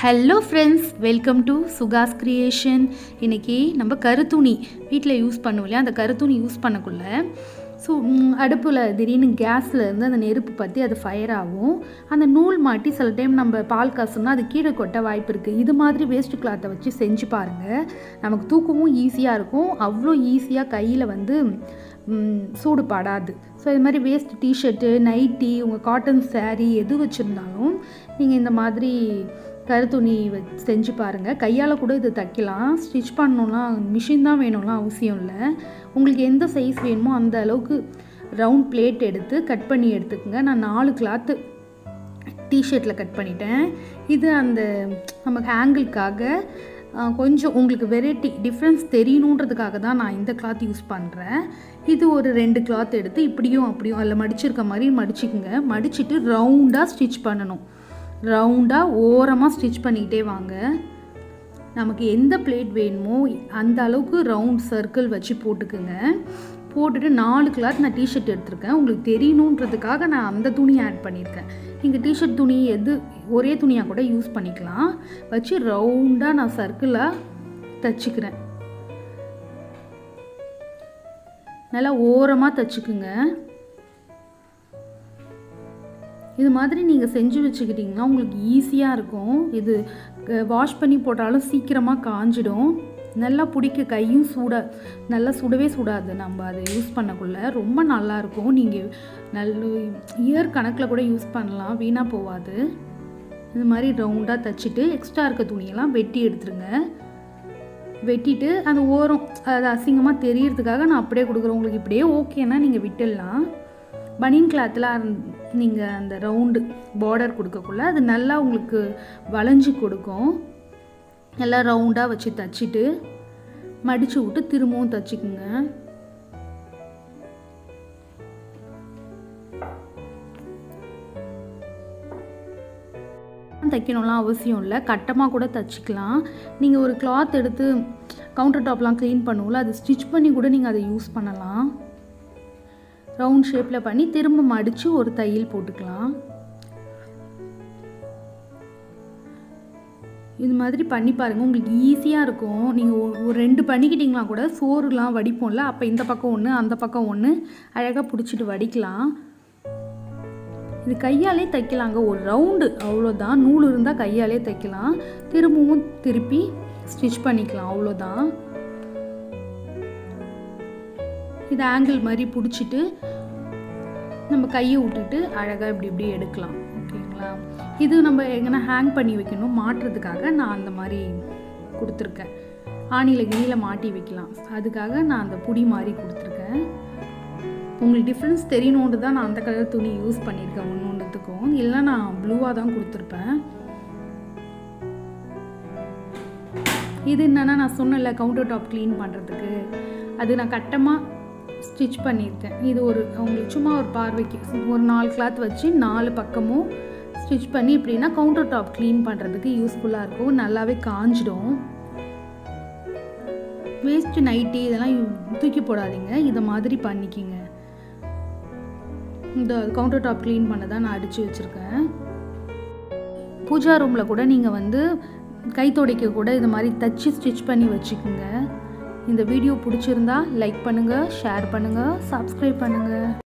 hello friends welcome to சுகாஸ் creation இன்றைக்கி நம்ம கருத்துணி வீட்டில் யூஸ் பண்ணுவோம் இல்லையா அந்த கருத்துணி யூஸ் பண்ணக்குள்ள ஸோ அடுப்பில் திடீர்னு கேஸில் இருந்து அந்த நெருப்பு பற்றி அது ஃபயர் ஆகும் அந்த நூல் மாட்டி சில டைம் நம்ம பால் காசுனா அது கீழே கொட்ட வாய்ப்பு இருக்குது இது மாதிரி வேஸ்ட் கிளாத்தை வச்சு செஞ்சு பாருங்கள் நமக்கு தூக்கமும் ஈஸியாக இருக்கும் அவ்வளோ ஈஸியாக கையில் வந்து ம், சூடு படாது ஸோ இது மாதிரி வேஸ்ட் டிஷர்ட்டு நைட்டி உங்கள் காட்டன் saree எது வச்சுருந்தாலும் நீங்கள் இந்த மாதிரி கருத்துணி வச் செஞ்சு பாருங்கள் கையால் கூட இது தைக்கலாம் ஸ்டிச் பண்ணணும்லாம் மிஷின் தான் வேணும்லாம் அவசியம் இல்லை உங்களுக்கு எந்த சைஸ் வேணுமோ அந்த அளவுக்கு ரவுண்ட் பிளேட் எடுத்து கட் பண்ணி எடுத்துக்கோங்க நான் நாலு கிளாத்து டிஷர்ட்டில் கட் பண்ணிட்டேன் இது அந்த நமக்கு ஆங்கிள்காக கொஞ்சம் உங்களுக்கு வெரைட்டி டிஃப்ரென்ஸ் தெரியணுன்றதுக்காக தான் நான் இந்த கிளாத் யூஸ் பண்ணுறேன் இது ஒரு ரெண்டு கிளாத் எடுத்து இப்படியும் அப்படியும் அதில் மடிச்சிருக்க மாதிரி மடிச்சுக்குங்க மடிச்சிட்டு ரவுண்டாக ஸ்டிச் பண்ணணும் ரவுண்டாக ஓரமாக ஸ்டிச் பண்ணிக்கிட்டே வாங்க நமக்கு எந்த பிளேட் வேணுமோ அந்த அளவுக்கு ரவுண்ட் சர்க்கிள் வச்சு போட்டுக்குங்க போட்டுட்டு நாலு கிளாத் நான் டிஷர்ட் எடுத்திருக்கேன் உங்களுக்கு தெரியணுன்றதுக்காக நான் அந்த துணி ஆட் பண்ணியிருக்கேன் நீங்கள் டிஷர்ட் துணி எது ஒரே துணியாக கூட யூஸ் பண்ணிக்கலாம் வச்சு ரவுண்டாக நான் சர்க்கிளாக தச்சுக்கிறேன் நல்லா ஓரமாக தச்சுக்குங்க இது மாதிரி நீங்கள் செஞ்சு வச்சுக்கிட்டிங்கன்னா உங்களுக்கு ஈஸியாக இருக்கும் இது வாஷ் பண்ணி போட்டாலும் சீக்கிரமாக காஞ்சிடும் நல்லா பிடிக்க கையும் சூட நல்லா சுடவே சுடாது நம்ம அதை யூஸ் பண்ணக்குள்ள ரொம்ப நல்லாயிருக்கும் நீங்கள் நல்ல இயர் கணக்கில் கூட யூஸ் பண்ணலாம் வீணாக போகாது இது மாதிரி ரவுண்டாக தச்சுட்டு எக்ஸ்ட்ரா இருக்க துணியெல்லாம் வெட்டி எடுத்துருங்க வெட்டிட்டு அந்த ஓரம் அது அசிங்கமாக தெரியறதுக்காக நான் அப்படியே கொடுக்குறேன் உங்களுக்கு இப்படியே ஓகேன்னா நீங்கள் விட்டுடலாம் பனியன் கிளாத்தில் நீங்கள் அந்த ரவுண்டு பார்டர் கொடுக்கக்குள்ள அது நல்லா உங்களுக்கு வளைஞ்சு கொடுக்கும் நல்லா ரவுண்டாக வச்சு தச்சுட்டு மடித்து விட்டு திரும்பவும் தச்சுக்குங்க தைக்கணும்லாம் அவசியம் இல்லை கட்டமாக கூட தச்சுக்கலாம் நீங்கள் ஒரு கிளாத் எடுத்து கவுண்டர் டாப்லாம் க்ளீன் பண்ணுவோம்ல அது ஸ்டிச் பண்ணி கூட நீங்கள் அதை யூஸ் பண்ணலாம் ரவுண்ட் ஷேப்பில் பண்ணி திரும்ப மடித்து ஒரு தையல் போட்டுக்கலாம் இது மாதிரி பண்ணி பாருங்கள் உங்களுக்கு ஈஸியாக இருக்கும் நீங்கள் ஒரு ரெண்டு பண்ணிக்கிட்டிங்கன்னா கூட சோறுலாம் வடிப்போம்ல அப்போ இந்த பக்கம் ஒன்று அந்த பக்கம் ஒன்று அழகாக பிடிச்சிட்டு வடிக்கலாம் இது கையாலே தைக்கலாங்க ஒரு ரவுண்டு அவ்வளோதான் நூல் இருந்தால் கையாலே தைக்கலாம் திரும்பவும் திருப்பி ஸ்டிச் பண்ணிக்கலாம் அவ்வளோதான் இது ஆங்கிள் மாதிரி பிடிச்சிட்டு நம்ம கையை விட்டுட்டு அழகாக இப்படி இப்படி எடுக்கலாம் ஓகேங்களா இது நம்ம எங்கன்னா ஹேங் பண்ணி வைக்கணும் மாட்டுறதுக்காக நான் அந்த மாதிரி கொடுத்துருக்கேன் ஆணியில் கிணியில் மாட்டி வைக்கலாம் அதுக்காக நான் அந்த புடி மாதிரி கொடுத்துருக்கேன் உங்களுக்கு டிஃப்ரென்ஸ் தெரியணுன்ட்டு தான் நான் அந்த கலர் துணி யூஸ் பண்ணியிருக்கேன் ஒன்று ஒன்றுத்துக்கும் இல்லைனா நான் ப்ளூவாக தான் கொடுத்துருப்பேன் இது என்னென்னா நான் சொன்னல கவுண்டர் டாப் க்ளீன் பண்ணுறதுக்கு அது நான் கட்டமாக ஸ்டிச் பண்ணியிருக்கேன் இது ஒரு அவங்களுக்கு சும்மா ஒரு பார்வைக்கு ஒரு நாலு கிளாத் வச்சு நாலு பக்கமும் ஸ்டிச் பண்ணி இப்படின்னா கவுண்டர் டாப் க்ளீன் பண்ணுறதுக்கு யூஸ்ஃபுல்லாக இருக்கும் நல்லாவே காஞ்சிடும் வேஸ்ட்டு நைட்டி இதெல்லாம் தூக்கி போடாதீங்க இதை மாதிரி பண்ணிக்கிங்க இந்த கவுண்டர் டாப் க்ளீன் பண்ண தான் நான் அடித்து வச்சுருக்கேன் பூஜா ரூமில் கூட நீங்கள் வந்து கை துடைக்க கூட இது மாதிரி தச்சு ஸ்டிச் பண்ணி வச்சுக்கோங்க இந்த வீடியோ பிடிச்சிருந்தா லைக் பண்ணுங்கள் ஷேர் பண்ணுங்கள் சப்ஸ்கிரைப் பண்ணுங்கள்